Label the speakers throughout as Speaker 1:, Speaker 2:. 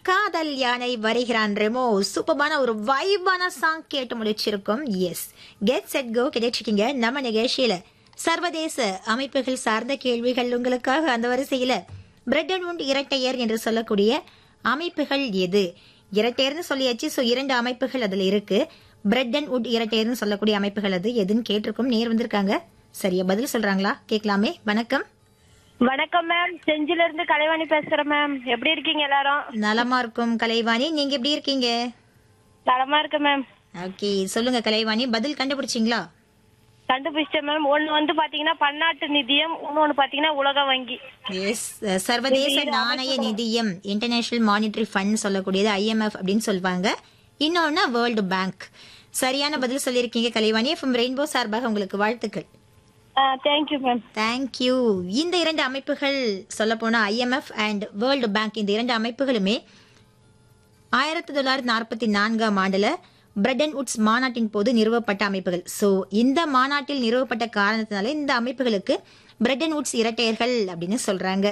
Speaker 1: காதல் யானை வருகிறான் ரெமோ சூப்பரான ஒரு வைபான சாங் கேட்டு முடிச்சிருக்கோம் எஸ் கெட் செட் கோ கிடைச்சிருக்கீங்க நம்ம நிகழ்ச்சியில சர்வதேச அமைப்புகள் சார்ந்த கேள்விகள் உங்களுக்காக அந்த வரிசையில பிரெட் அண்ட் உண்ட் இரட்டையர் என்று சொல்லக்கூடிய அமைப்புகள் எது இரட்டையர்னு சொல்லியாச்சு ஸோ இரண்டு அமைப்புகள் அதுல இருக்கு பிரெட் அண்ட் உட் இரட்டையர்னு சொல்லக்கூடிய அமைப்புகள் அது எதுன்னு கேட்டிருக்கோம் நேர் வந்திருக்காங்க சரியா பதில் சொல்றாங்களா கேட்கலாமே வணக்கம்
Speaker 2: வணக்கம் மேம் செஞ்சில இருந்து கலைவாணி பேசுறேன் மேம் எப்படி இருக்கீங்க எல்லாரும்
Speaker 1: நலமா இருக்கும் கலைவாணி நீங்க எப்படி இருக்கீங்க
Speaker 2: நலமா இருக்கு மேம்
Speaker 1: ஓகே சொல்லுங்க கலைவாணி பதில் கண்டுபிடிச்சிங்களா
Speaker 2: கண்டுபிடிச்சேன் மேம் ஒண்ணு வந்து பாத்தீங்கன்னா பன்னாட்டு நிதியம் இன்னொன்னு பாத்தீங்கன்னா உலக வங்கி
Speaker 1: எஸ் சர்வதேச நாணய நிதியம் இன்டர்நேஷனல் மானிட்டரி ஃபண்ட் சொல்லக்கூடியது ஐஎம்எஃப் அப்படின்னு சொல்லுவாங்க இன்னொன்னு வேர்ல்டு பேங்க் சரியான பதில் சொல்லியிருக்கீங்க கலைவாணி எஃப்எம் ரெயின்போ சார்பாக உங்களுக்கு வாழ்த்துக்கள்
Speaker 2: தேங்க்யூ மேம்
Speaker 1: தேங்க்யூ இந்த இரண்டு அமைப்புகள் சொல்ல போனா ஐஎம்எஃப் அண்ட் வேர்ல்டு பேங்க் இந்த இரண்டு அமைப்புகளுமே ஆயிரத்தி தொள்ளாயிரத்தி நாற்பத்தி நான்காம் ஆண்டுல பிரெடன் உட்ஸ் மாநாட்டின் போது நிறுவப்பட்ட அமைப்புகள் சோ இந்த மாநாட்டில் நிறுவப்பட்ட காரணத்தினால இந்த அமைப்புகளுக்கு பிரெடன் உட்ஸ் இரட்டையர்கள் அப்படின்னு சொல்றாங்க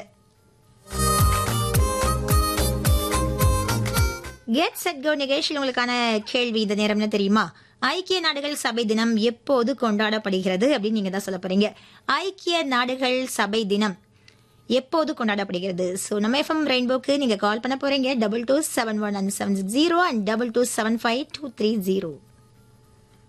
Speaker 1: கெட் செட் கோ நிகழ்ச்சியில் உங்களுக்கான கேள்வி இந்த நேரம் என்ன தெரியுமா ஐக்கிய நாடுகள் சபை தினம் எப்போது கொண்டாடப்படுகிறது அப்படின்னு நீங்க தான் சொல்ல போறீங்க ஐக்கிய நாடுகள் சபை தினம் எப்போது கொண்டாடப்படுகிறது ஸோ நம்ம எஃப்எம் ரெயின்போக்கு நீங்க கால் பண்ண போறீங்க double two seven one and seven zero and double two seven five two three zero